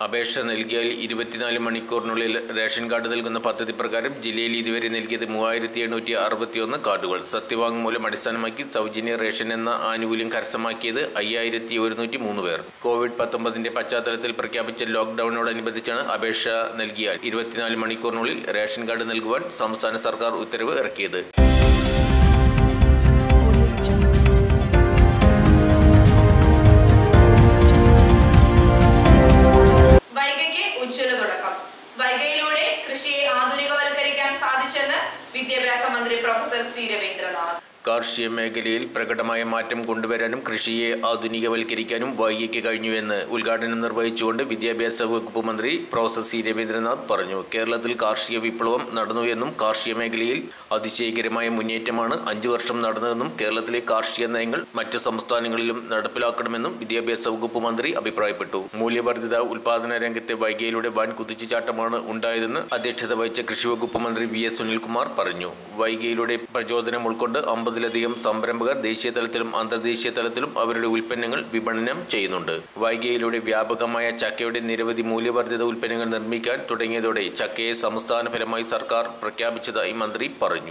അപേക്ഷ നൽകിയാൽ ഇരുപത്തിനാല് മണിക്കൂറിനുള്ളിൽ റേഷൻ കാർഡ് നൽകുന്ന പദ്ധതി പ്രകാരം ജില്ലയിൽ ഇതുവരെ നൽകിയത് മൂവായിരത്തി എണ്ണൂറ്റി അറുപത്തിയൊന്ന് കാർഡുകൾ സത്യവാങ്മൂലം അടിസ്ഥാനമാക്കി സൗജന്യ റേഷൻ എന്ന ആനുകൂല്യം കരസ്ഥമാക്കിയത് അയ്യായിരത്തി ഒരുന്നൂറ്റി മൂന്ന് പേർ കോവിഡ് പത്തൊമ്പതിന്റെ പശ്ചാത്തലത്തിൽ പ്രഖ്യാപിച്ച ലോക്ഡൌണിനോടനുബന്ധിച്ചാണ് അപേക്ഷ നൽകിയാൽ ഇരുപത്തിനാല് മണിക്കൂറിനുള്ളിൽ റേഷൻ കാർഡ് നൽകുവാൻ സംസ്ഥാന സർക്കാർ ഉത്തരവ് ഇറക്കിയത് വൈഗയ്ക്ക് ഉജ്ജ്വല തുടക്കം വൈഗയിലൂടെ കൃഷിയെ ആധുനികവൽക്കരിക്കാൻ സാധിച്ചെന്ന് വിദ്യാഭ്യാസ മന്ത്രി പ്രൊഫസർ സി രവീന്ദ്രനാഥ് കാർഷിക മേഖലയിൽ പ്രകടമായ മാറ്റം കൊണ്ടുവരാനും കൃഷിയെ ആധുനികവൽക്കരിക്കാനും വൈകിക്ക് കഴിഞ്ഞുവെന്ന് ഉദ്ഘാടനം നിർവഹിച്ചുകൊണ്ട് വിദ്യാഭ്യാസ വകുപ്പ് മന്ത്രി പ്രൊഫസർ സി രവീന്ദ്രനാഥ് പറഞ്ഞു കേരളത്തിൽ കാർഷിക വിപ്ലവം നടന്നുവെന്നും കാർഷിക മേഖലയിൽ അതിശയകരമായ മുന്നേറ്റമാണ് അഞ്ചു വർഷം നടന്നതെന്നും കേരളത്തിലെ കാർഷിക നയങ്ങൾ മറ്റു സംസ്ഥാനങ്ങളിലും നടപ്പിലാക്കണമെന്നും വിദ്യാഭ്യാസ വകുപ്പ് മന്ത്രി അഭിപ്രായപ്പെട്ടു മൂല്യവർദ്ധിത ഉൽപാദന രംഗത്തെ വൈകിയിലൂടെ വൻ കുതിച്ചുചാട്ടമാണ് ഉണ്ടായതെന്ന് അധ്യക്ഷത വഹിച്ച കൃഷി വകുപ്പ് മന്ത്രി വി എസ് സുനിൽകുമാർ പറഞ്ഞു വൈകിയിലൂടെ പ്രചോദനം ഉൾക്കൊണ്ട് അമ്പതിലധികം സംരംഭകർ ദേശീയ തലത്തിലും അന്തർദേശീയ തലത്തിലും അവരുടെ ഉൽപ്പന്നങ്ങൾ വിപണനം ചെയ്യുന്നുണ്ട് വൈകിയിലൂടെ വ്യാപകമായ ചക്കയുടെ നിരവധി മൂല്യവർദ്ധിത ഉൽപ്പന്നങ്ങൾ നിർമ്മിക്കാൻ തുടങ്ങിയതോടെ ചക്കയെ സംസ്ഥാന ഫലമായി സർക്കാർ പ്രഖ്യാപിച്ചതായി മന്ത്രി പറഞ്ഞു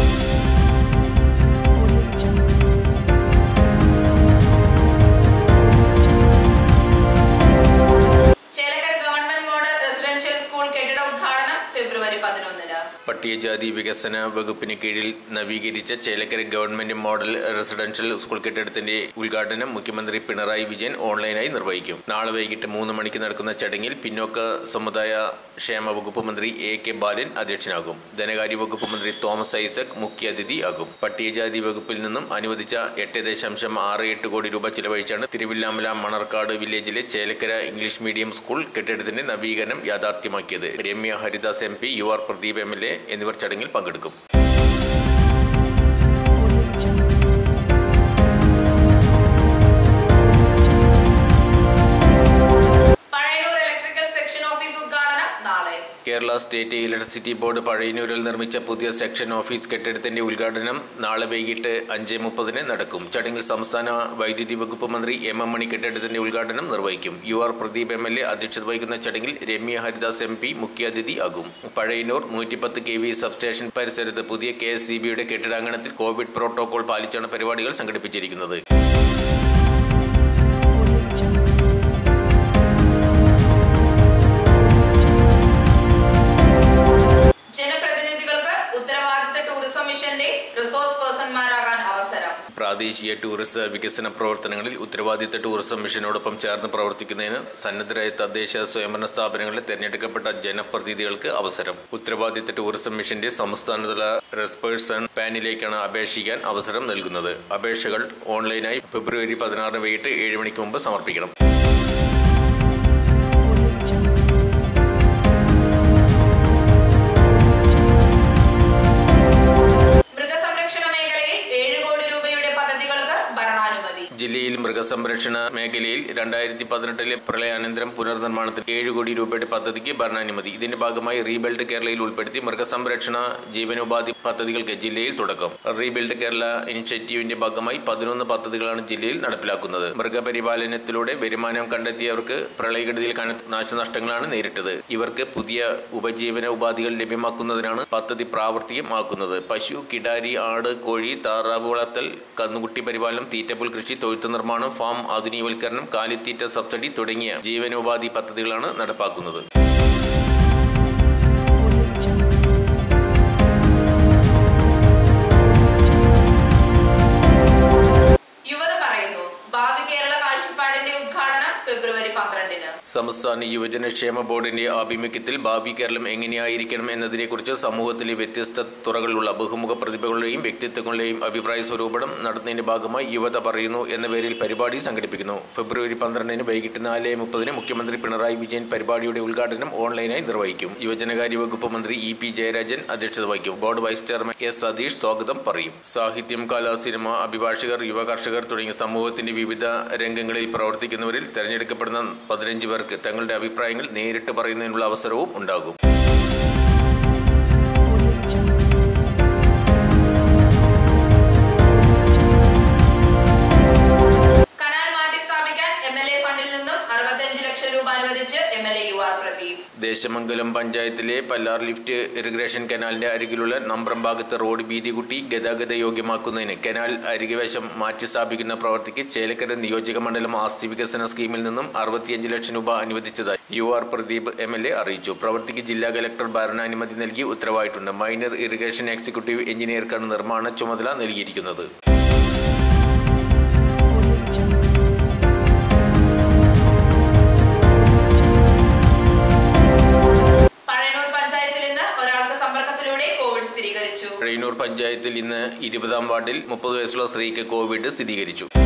Chelakkara government model residential school കെട്ടിട ഉദ്ഘാടനം ഫെബ്രുവരി പതിനൊന്നിന് പട്ടികജാതി വികസന വകുപ്പിന് കീഴിൽ നവീകരിച്ച Chelakkara government model residential school കെട്ടിടത്തിന്റെ ഉദ്ഘാടനം മുഖ്യമന്ത്രി പിണറായി വിജയൻ ഓൺലൈനായി നിർവഹിക്കും നാളെ വൈകിട്ട് മൂന്ന് മണിക്ക് നടക്കുന്ന ചടങ്ങിൽ പിന്നോക്ക സമുദായ ക്ഷേമ വകുപ്പ് മന്ത്രി എ കെ ബാലൻ അധ്യക്ഷനാകും ധനകാര്യ വകുപ്പ് മന്ത്രി തോമസ് ഐസക് മുഖ്യാതിഥി ആകും പട്ടികജാതി വകുപ്പിൽ നിന്നും അനുവദിച്ച എട്ട് ദശാംശം ആറ് എട്ട് കോടി രൂപ ചിലവഴിച്ചാണ് തിരുവില്ലാമല മണർക്കാട് വില്ലേജിലെ ചേലക്കര ഇംഗ്ലീഷ് മീഡിയം സ്കൂൾ കെട്ടിടത്തിന്റെ നവീകരണം യാഥാർത്ഥ്യമാക്കിയത് Ramya Haridas M P U R Pradeep M L A എന്നിവർ ചടങ്ങിൽ പങ്കെടുക്കും പഴയന്നൂർ ഇലക്ട്രിക്കൽ സെക്ഷൻ ഓഫീസ് ഉദ്ഘാടനം നാളെ കേരള സ്റ്റേറ്റ് ഇലക്ട്രിസിറ്റി ബോർഡ് പഴയന്നൂരിൽ നിർമ്മിച്ച പുതിയ സെക്ഷൻ ഓഫീസ് കെട്ടിടത്തിന്റെ ഉദ്ഘാടനം നാളെ വൈകിട്ട് അഞ്ച് മുപ്പതിന് നടക്കും ചടങ്ങിൽ സംസ്ഥാന വൈദ്യുതി വകുപ്പ് മന്ത്രി എം എം മണി കെട്ടിടത്തിന്റെ ഉദ്ഘാടനം നിർവഹിക്കും U R Pradeep M L A അധ്യക്ഷത വഹിക്കുന്ന ചടങ്ങിൽ രമ്യ ഹരിദാസ് എം പി മുഖ്യാതിഥി ആകും പഴയന്നൂർ നൂറ്റിപ്പത്ത് കെ വി സബ്സ്റ്റേഷൻ പരിസരത്ത് പുതിയ കെ എസ് സി ബിയുടെ കെട്ടിടാങ്കണത്തിൽ കോവിഡ് പ്രോട്ടോകോൾ പാലിച്ചാണ് പരിപാടികൾ സംഘടിപ്പിച്ചിരിക്കുന്നത് ജനപ്രതിനിധികൾക്ക് ഉത്തരവാദിത്ത ടൂറിസം മിഷന്റെ റിസോഴ്സ് പേഴ്സൺമാരാകാൻ അവസരം പ്രാദേശിക ടൂറിസ വികസന പ്രവർത്തനങ്ങളിൽ ഉത്തരവാദിത്ത ടൂറിസം മിഷനോടൊപ്പം ചേർന്ന് പ്രവർത്തിക്കുന്നതിന് സന്നദ്ധരായ തദ്ദേശ സ്വയംഭരണ സ്ഥാപനങ്ങളിലെ തെരഞ്ഞെടുക്കപ്പെട്ട ജനപ്രതിനിധികൾക്ക് അവസരം ഉത്തരവാദിത്ത ടൂറിസം മിഷന്റെ സംസ്ഥാനതല റെസ്പേഴ്സൺ പാനിലേക്കാണ് അപേക്ഷിക്കാൻ അവസരം നൽകുന്നത് അപേക്ഷകൾ ഓൺലൈനായി ഫെബ്രുവരി പതിനാറിന് വൈകിട്ട് ഏഴ് മണിക്ക് മുമ്പ് സമർപ്പിക്കണം മൃഗസംരക്ഷണ മേഖലയിൽ ഏഴ് കോടി രൂപയുടെ പദ്ധതികൾക്ക് ഭരണാനുമതി ജില്ലയിൽ മൃഗസംരക്ഷണ മേഖലയിൽ രണ്ടായിരത്തി പതിനെട്ടിലെ പ്രളയാനന്തരം പുനർനിർമ്മാണത്തിന് ഏഴ് കോടി രൂപയുടെ പദ്ധതിക്ക് ഭരണാനുമതി ഇതിന്റെ ഭാഗമായി റീബിൽഡ് കേരളയിൽ ഉൾപ്പെടുത്തി മൃഗസംരക്ഷണ ജീവനോപാധി പദ്ധതികൾക്ക് ജില്ലയിൽ തുടക്കം റീബിൽഡ് കേരള ഇനിഷ്യേറ്റീവിന്റെ ഭാഗമായി പതിനൊന്ന് പദ്ധതികളാണ് ജില്ലയിൽ നടപ്പിലാക്കുന്നത് മൃഗപരിപാലനത്തിലൂടെ വരുമാനം കണ്ടെത്തിയവർക്ക് പ്രളയക്കെടുതിയിൽ കനത്ത നാശനഷ്ടങ്ങളാണ് നേരിട്ടത് ഇവർക്ക് പുതിയ ഉപജീവന ഉപാധികൾ ലഭ്യമാക്കുന്നതിനാണ് പദ്ധതി പ്രാവർത്തികമാക്കുന്നത് പശു കിടാരി ആട് കോഴി താറാവ് വളർത്തൽ കന്നുകുട്ടി പരിപാലനം തീറ്റപ്പുൽ കൃഷി തൊഴുത്തു നിർമ്മാണം ഫാം ആധുനികവൽക്കരണം കാലിത്തീറ്റ സബ്സിഡി തുടങ്ങിയ ജീവനോപാധി പദ്ധതികളാണ് നടപ്പാക്കുന്നത് യുവത പറയുന്നു ഭാവി കേരള കാഴ്ചപ്പാടിന്റെ ഉദ്ഘാടനം ഫെബ്രുവരി പന്ത്രണ്ടിന് സംസ്ഥാന യുവജനക്ഷേമ ബോർഡിന്റെ ആഭിമുഖ്യത്തിൽ ഭാവി കേരളം എങ്ങനെയായിരിക്കണം എന്നതിനെക്കുറിച്ച് സമൂഹത്തിലെ വ്യത്യസ്ത തുറകളിലുള്ള ബഹുമുഖ പ്രതിഭകളുടെയും വ്യക്തിത്വങ്ങളുടെയും അഭിപ്രായ സ്വരൂപണം നടത്തുന്നതിന്റെ ഭാഗമായി യുവത പറയുന്നു എന്ന പേരിൽ പരിപാടി സംഘടിപ്പിക്കുന്നു ഫെബ്രുവരി പന്ത്രണ്ടിന് വൈകിട്ട് നാല് മുപ്പതിന് മുഖ്യമന്ത്രി പിണറായി വിജയൻ പരിപാടിയുടെ ഉദ്ഘാടനം ഓൺലൈനായി നിർവഹിക്കും യുവജനകാര്യ വകുപ്പ് മന്ത്രി ഇ പി ജയരാജൻ അധ്യക്ഷത വഹിക്കും board vice chairman S Satheesh സ്വാഗതം പറയും സാഹിത്യം കലാ സിനിമ അഭിഭാഷകർ യുവ കർഷകർ തുടങ്ങിയ സമൂഹത്തിന്റെ വിവിധ രംഗങ്ങളിൽ പ്രവർത്തിക്കുന്നവരിൽ തെരഞ്ഞെടുക്കപ്പെടുന്ന പതിനഞ്ച് പേർക്ക് തങ്ങളുടെ അഭിപ്രായങ്ങൾ നേരിട്ട് പറയുന്നതിനുള്ള അവസരവും ഉണ്ടാകും കനാൽ മാറ്റി സ്ഥാപിക്കാൻ എം എൽ എ ഫണ്ടിൽ നിന്നും അറുപത്തിയഞ്ച് ലക്ഷം രൂപ അനുവദിച്ച് M L A U R Pradeep Desamangalam പഞ്ചായത്തിലെ പല്ലാർ ലിഫ്റ്റ് ഇറിഗേഷൻ കനാലിന്റെ അരികിലുള്ള നമ്പ്രം ഭാഗത്ത് റോഡ് വീതി കൂട്ടി ഗതാഗത യോഗ്യമാക്കുന്നതിന് കനാൽ അരികുവശം മാറ്റി സ്ഥാപിക്കുന്ന പ്രവൃത്തിക്ക് ചേലക്കര നിയോജക മണ്ഡലം ആസ്തി വികസന സ്കീമിൽ നിന്നും അറുപത്തിയഞ്ച് ലക്ഷം രൂപ അനുവദിച്ചതായി U R Pradeep M L A അറിയിച്ചു പ്രവൃത്തിക്ക് ജില്ലാ കലക്ടർ ഭരണാനുമതി നൽകി ഉത്തരവായിട്ടുണ്ട് മൈനർ ഇറിഗേഷൻ എക്സിക്യൂട്ടീവ് എഞ്ചിനീയർക്കാണ് നിർമ്മാണ ചുമതല നൽകിയിരിക്കുന്നത് പഴയന്നൂർ പഞ്ചായത്തിൽ ഇന്ന് ഒരാൾക്ക് സമ്പർക്കത്തിലൂടെ കോവിഡ് സ്ഥിരീകരിച്ചു റെയ്നൂർ പഞ്ചായത്തിൽ ഇന്ന് ഇരുപതാം വാർഡിൽ മുപ്പത് വയസ്സുള്ള സ്ത്രീക്ക് കോവിഡ് സ്ഥിരീകരിച്ചു